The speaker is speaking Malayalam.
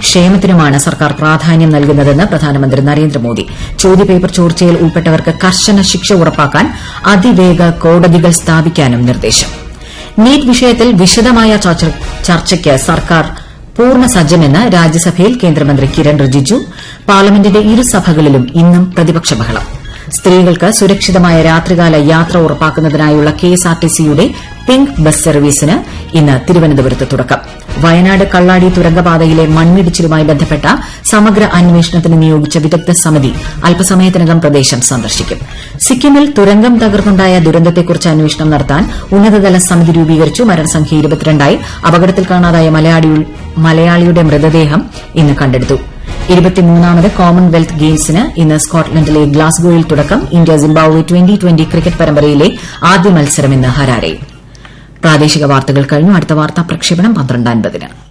ക്ഷേമത്തിനുമാണ് സർക്കാർ പ്രാധാന്യം നൽകുന്നതെന്ന് പ്രധാനമന്ത്രി നരേന്ദ്രമോദി ചോദ്യപേപ്പർ ചോർച്ചയിൽ ഉൾപ്പെട്ടവർക്ക് കർശന ശിക്ഷ ഉറപ്പാക്കാൻ അതിവേഗ കോടതികൾ സ്ഥാപിക്കാനും നിർദ്ദേശം നീറ്റ് വിഷയത്തിൽ വിശദമായ ചർച്ചയ്ക്ക് സർക്കാർ പൂർണ്ണ സജ്ജമെന്ന് രാജ്യസഭയിൽ കേന്ദ്രമന്ത്രി കിരൺ റിജിജു പാർലമെന്റിന്റെ ഇരുസഭകളിലും ഇന്നും പ്രതിപക്ഷ ബഹളം സ്ത്രീകൾക്ക് സുരക്ഷിതമായ രാത്രികാല യാത്ര ഉറപ്പാക്കുന്നതിനായുള്ള കെഎസ്ആർടിസിയുടെ പിങ്ക് ബസ് സർവീസിന് ഇന്ന് തിരുവനന്തപുരത്ത് തുടക്കം വയനാട് കള്ളാടി തുരങ്കപാതയിലെ മണ്ണിടിച്ചിലുമായി ബന്ധപ്പെട്ട സമഗ്ര അന്വേഷണത്തിന് നിയോഗിച്ച വിദഗ്ധ സമിതി അല്പസമയത്തിനകം പ്രദേശം സന്ദർശിക്കും സിക്കിമിൽ തുരങ്കം തകർന്നുണ്ടായ ദുരന്തത്തെക്കുറിച്ച് അന്വേഷണം നടത്താൻ ഉന്നതതല സമിതി രൂപീകരിച്ചു മരണസംഖ്യ ഇരുപത്തിരണ്ടായി അപകടത്തിൽ കാണാതായ മലയാളിയുടെ മൃതദേഹം ഇന്ന് കണ്ടെടുത്തു ഇരുപത്തിമൂന്നാമത് കോമൺവെൽത്ത് ഗെയിംസിന് ഇന്ന് സ്കോട്ട്ലൻഡിലെ ഗ്ലാസ്ഗോയിൽ തുടക്കം India Zimbabwe twenty twenty cricket പരമ്പരയിലെ ആദ്യ മത്സരം ഇന്ന് ഹരാരയിൽ പ്രാദേശിക വാർത്തകൾ കഴിഞ്ഞു അടുത്ത വാർത്താ പ്രക്ഷേപണം പന്ത്രണ്ട് അൻപതിന്